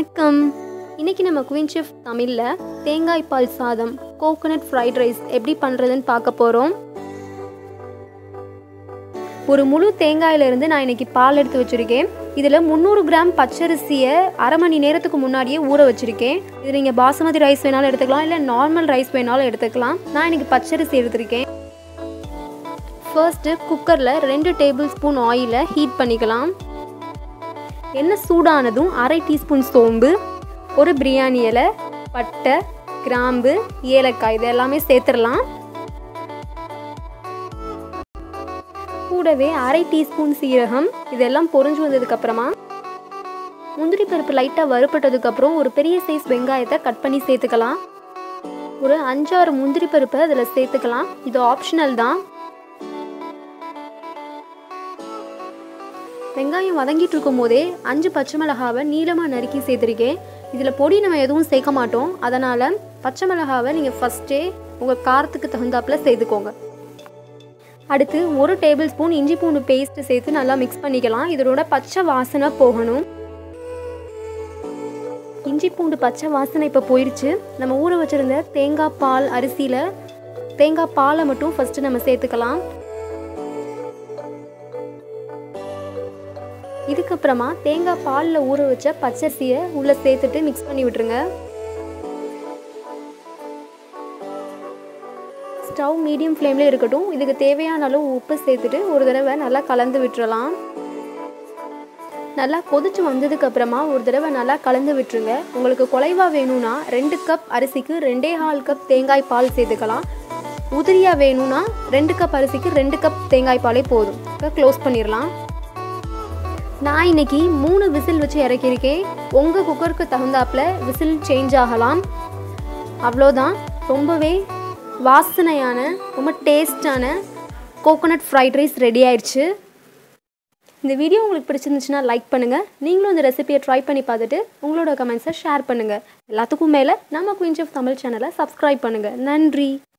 வணக்கம் இன்னைக்கு நம்ம குயின் செஃப் தமிழில் தேங்காய் பால் சாதம் கோகோனட் ஃப்ரைட் ரைஸ் எப்படி பண்ணுறதுன்னு பார்க்க போகிறோம் ஒரு முழு தேங்காயிலிருந்து நான் இன்னைக்கு பால் எடுத்து வச்சுருக்கேன் இதில் முந்நூறு கிராம் பச்சரிசியை அரை மணி நேரத்துக்கு முன்னாடியே ஊற வச்சுருக்கேன் இது நீங்கள் பாசுமதி ரைஸ் வேணாலும் எடுத்துக்கலாம் இல்லை நார்மல் ரைஸ் வேணாலும் எடுத்துக்கலாம் நான் இன்னைக்கு பச்சரிசி எடுத்திருக்கேன் ஃபர்ஸ்ட்டு குக்கரில் ரெண்டு டேபிள் ஸ்பூன் ஆயிலை ஹீட் பண்ணிக்கலாம் எண்ணெய் சூடானதும் அரை டீஸ்பூன் சோம்பு ஒரு பிரியாணி இலை பட்டை கிராம்பு ஏலக்காய் இது எல்லாமே சேர்த்துடலாம் கூடவே அரை டீஸ்பூன் சீரகம் இதெல்லாம் பொரிஞ்சு வந்ததுக்கப்புறமா முந்திரி பருப்பு லைட்டாக வறுப்பட்டதுக்கப்புறம் ஒரு பெரிய சைஸ் வெங்காயத்தை கட் பண்ணி சேர்த்துக்கலாம் ஒரு அஞ்சாறு முந்திரி பருப்பை அதில் சேர்த்துக்கலாம் இது ஆப்ஷனல் தான் வெங்காயம் வதங்கிட்டு இருக்கும் போதே அஞ்சு பச்சை மிளகாவை நீளமாக நறுக்கி சேர்த்துருக்கேன் இதில் பொடி நம்ம எதுவும் சேர்க்க மாட்டோம் அதனால் பச்சை மிளகாவை நீங்கள் ஃபஸ்ட்டே உங்கள் காரத்துக்கு தகுந்தாப்பில் சேர்த்துக்கோங்க அடுத்து ஒரு டேபிள் ஸ்பூன் இஞ்சி பூண்டு பேஸ்ட்டு சேர்த்து நல்லா மிக்ஸ் பண்ணிக்கலாம் இதனோட பச்சை வாசனை போகணும் இஞ்சி பூண்டு பச்சை வாசனை இப்போ போயிடுச்சு நம்ம ஊற வச்சுருந்த தேங்காய் பால் அரிசியில் தேங்காய் பாலை மட்டும் ஃபஸ்ட்டு நம்ம சேர்த்துக்கலாம் இதுக்கப்புறமா தேங்காய் பாலில் ஊற வச்ச பச்சரிசியை உள்ளே சேர்த்துட்டு மிக்ஸ் பண்ணி விட்டுருங்க ஸ்டவ் மீடியம் ஃப்ளேமில் இருக்கட்டும் இதுக்கு தேவையான அளவு உப்பு சேர்த்துட்டு ஒரு தடவை நல்லா கலந்து விட்டுறலாம் நல்லா கொதிச்சு வந்ததுக்கு அப்புறமா ஒரு தடவை நல்லா கலந்து விட்டுருங்க உங்களுக்கு குலைவா வேணும்னா ரெண்டு கப் அரிசிக்கு ரெண்டே கால் கப் தேங்காய் பால் சேர்த்துக்கலாம் உதிரியாக வேணும்னா ரெண்டு கப் அரிசிக்கு ரெண்டு கப் தேங்காய் பாலே போதும் இப்போ க்ளோஸ் பண்ணிடலாம் நான் இன்னைக்கு மூணு விசில் வச்சு இறக்கியிருக்கேன் உங்கள் குக்கருக்கு தகுந்தாப்பில் விசில் சேஞ்ச் ஆகலாம் அவ்வளோதான் ரொம்பவே வாசனையான ரொம்ப டேஸ்டான கோகோனட் ஃப்ரைட் ரைஸ் ரெடி ஆயிடுச்சு இந்த வீடியோ உங்களுக்கு பிடிச்சிருந்துச்சுன்னா லைக் பண்ணுங்கள் நீங்களும் இந்த ரெசிபியை ட்ரை பண்ணி பார்த்துட்டு உங்களோட கமெண்ட்ஸை ஷேர் பண்ணுங்கள் எல்லாத்துக்கும் மேலே நம்ம குயின் செஃப் தமிழ் சேனலை சப்ஸ்கிரைப் பண்ணுங்கள் நன்றி